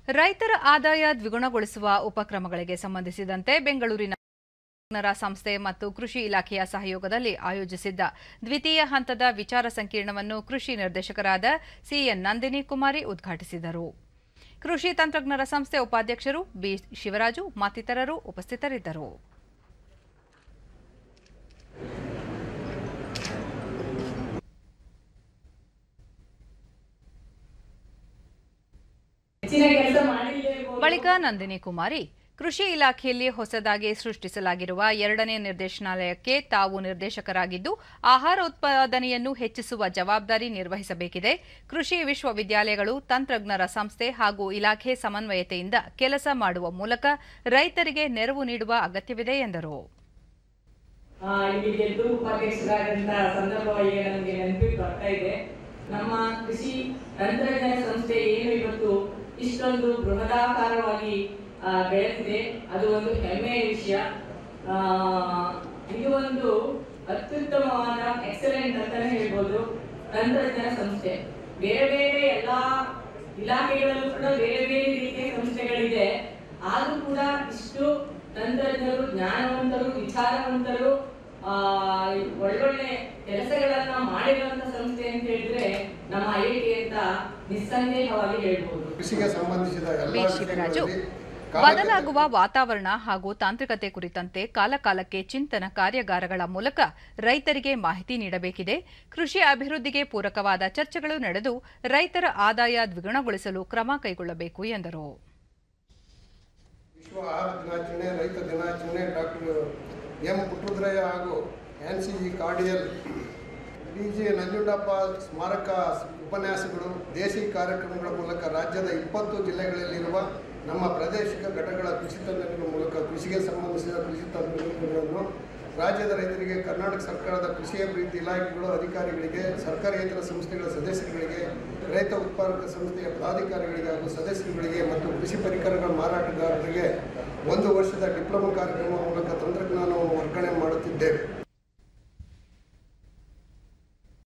ರೈತರ ಆದಾಯ ದ್ವಿಗುಣಗೊಳಿಸುವ ಉಪಕ್ರಮಗಳಿಗೆ ಸಂಬಂಧಿಸಿದಂತೆ ಬೆಂಗಳೂರಿನ ರ ಸಂಸ್ಥೆ ಮತ್ತು ಕೃಷಿ ಇಲಾಖೆಯ ಸಹಯೋಗದಲ್ಲಿ ಆಯೋಜಿಸಿದ್ದ ದ್ವಿತೀಯ ಹಂತದ ವಿಚಾರ ಸಂಕಿರಣವನ್ನು ಕೃಷಿ ನಿರ್ದೇಶಕರಾದ ಸಿಎನ್ ನಂದಿನಿ ಕುಮಾರಿ ಉದ್ಘಾಟಿಸಿದರು ಕೃಷಿ ತಂತ್ರಜ್ಞರ ಸಂಸ್ಥೆ ಉಪಾಧ್ಯಕ್ಷರು ಬಿ ಶಿವರಾಜು ಮತ್ತಿತರರು ಉಪಸ್ಥಿತರಿದ್ದರು ಹೆಚ್ಚಿನ ಕೆಲಸ ಮಾಡಿರ್ಲೇಬಹುದು. ಬಳಿಕ ನಂದಿನಿ ಕುಮಾರಿ ಕೃಷಿ ಇಲಾಖೆಯಲ್ಲಿ ಹೊಸದಾಗಿ ಸೃಷ್ಟಿಸಲಾಗಿರುವ ಎರಡನೇ ನಿರ್ದೇಶನಾಲಯಕ್ಕೆ ತಾವು ನಿರ್ದೇಶಕರಾಗಿದ್ದು ಆಹಾರ ಉತ್ಪಾದನೆಯನ್ನು ಹೆಚ್ಚಿಸುವ ಜವಾಬ್ದಾರಿ ನಿರ್ವಹಿಸಬೇಕಿದೆ ಕೃಷಿ ವಿಶ್ವವಿದ್ಯಾಲಯಗಳು ತಂತ್ರಜ್ಞರ ಸಂಸ್ಥೆ ಹಾಗೂ ಇಲಾಖೆ ಸಮನ್ವಯತೆಯಿಂದ ಕೆಲಸ ಮಾಡುವ ಮೂಲಕ ರೈತರಿಗೆ ನೆರವು ನೀಡುವ ಅಗತ್ಯವಿದೆ ಎಂದರು ಆ, ಇಲ್ಲಿ ಗೆದ್ದು ಉಪಾಧ್ಯಕ್ಷರಾದಂತ ಸಂದರ್ಭ ಈಗ ನಮಗೆ ನೆನಪಿಗೆ ಬರ್ತಾ ಇದೆ ನಮ್ಮ ಕೃಷಿ ತಂತ್ರಜ್ಞಾನ ಸಂಸ್ಥೆ ಏನು ಇವತ್ತು ಇಷ್ಟೊಂದು ಬೃಹದಾಕಾರವಾಗಿ ಆ, ಬೆಳೆದಿದೆ ಅದು ಒಂದು ಹೆಮ್ಮೆಯ ವಿಷಯ ಆ, ಇದು ಒಂದು ಅತ್ಯುತ್ತಮವಾದ ಎಕ್ಸಲೆಂಟ್ ಅಂತಾನೆ ಹೇಳ್ಬೋದು ತಂತ್ರಜ್ಞಾನ ಸಂಸ್ಥೆ ಬೇರೆ ಬೇರೆ ಎಲ್ಲಾ ಇಲಾಖೆಗಳಲ್ಲೂ ಕೂಡ ಬೇರೆ ಬೇರೆ ರೀತಿಯ ಸಂಸ್ಥೆಗಳಿದೆ ಆದ್ರೂ ಕೂಡ ಇಷ್ಟು ತಂತ್ರಜ್ಞರು ಜ್ಞಾನವಂತರು ವಿಚಾರವಂತರು ಆ ಒಳ್ಳೊಳ್ಳೆ ಕೆಲಸಗಳನ್ನ ಮಾಡಿರುವಂತ ಸಂಸ್ಥೆ ಅಂತ ಹೇಳಿದ್ರೆ ನಮ್ಮ ಐ ಟಿ ಅಂತ ನಿಸ್ಸಂದೇಹವಾಗಿ ಹೇಳ್ಬೋದು ಕೃಷಿಗೆ ಸಂಬಂಧಿಸಿದ ಬಿ ಎಲ್ಲ ಶಿವರಾಜು ವಿಷಯಗಳಲ್ಲಿ ಬದಲಾಗುವ ವಾತಾವರಣ ಹಾಗೂ ತಾಂತ್ರಿಕತೆ ಕುರಿತಂತೆ ಕಾಲಕಾಲಕ್ಕೆ ಚಿಂತನ ಕಾರ್ಯಾಗಾರಗಳ ಮೂಲಕ ರೈತರಿಗೆ ಮಾಹಿತಿ ನೀಡಬೇಕಿದೆ ಕೃಷಿ ಅಭಿವೃದ್ಧಿಗೆ ಪೂರಕವಾದ ಚರ್ಚೆಗಳು ನಡೆದು ರೈತರ ಆದಾಯ ದ್ವಿಗುಣಗೊಳಿಸಲು ಕ್ರಮ ಕೈಗೊಳ್ಳಬೇಕು ಎಂದರು ವಿಶ್ವ ಆಹಾರ ದಿನಾಚರಣೆ ರೈತ ದಿನಾಚರಣೆ ಡಾಕ್ಟರ್ ಎಂ ಪುಟ್ಟರುದ್ರಯ್ಯ ಹಾಗೂ ಎನ್ ಸಿ ಕಾರ್ಡಿಯಲ್ ಡಿ ಜಿ ನಂಜುಂಡಪ್ಪ ಸ್ಮಾರಕ ಉಪನ್ಯಾಸಗಳು ದೇಸಿ ಕಾರ್ಯಕ್ರಮಗಳ ಮೂಲಕ ರಾಜ್ಯದ ಇಪ್ಪತ್ತು ಜಿಲ್ಲೆಗಳಲ್ಲಿರುವ ನಮ್ಮ ಪ್ರಾದೇಶಿಕ ಘಟಕಗಳ ಕೃಷಿ ತಂತ್ರಜ್ಞರ ಮೂಲಕ ಕೃಷಿಗೆ ಸಂಬಂಧಿಸಿದ ಕೃಷಿ ತಂತ್ರಜ್ಞರನ್ನು ರಾಜ್ಯದ ರೈತರಿಗೆ ಕರ್ನಾಟಕ ಸರ್ಕಾರದ ಕೃಷಿ ಅಭಿವೃದ್ಧಿ ಇಲಾಖೆಗಳು ಅಧಿಕಾರಿಗಳಿಗೆ ಸರ್ಕಾರೇತರ ಸಂಸ್ಥೆಗಳ ಸದಸ್ಯರುಗಳಿಗೆ ರೈತ ಉತ್ಪಾದಕ ಸಂಸ್ಥೆಯ ಪದಾಧಿಕಾರಿಗಳಿಗೆ ಹಾಗೂ ಸದಸ್ಯರುಗಳಿಗೆ ಮತ್ತು ಕೃಷಿ ಪರಿಕರಗಳ ಮಾರಾಟಗಾರರಿಗೆ ಒಂದು ವರ್ಷದ ಡಿಪ್ಲೊಮಾ ಕಾರ್ಯಕ್ರಮ ಮೂಲಕ ತಂತ್ರಜ್ಞಾನವನ್ನು ವರ್ಗಾವಣೆ ಮಾಡುತ್ತಿದ್ದೇವೆ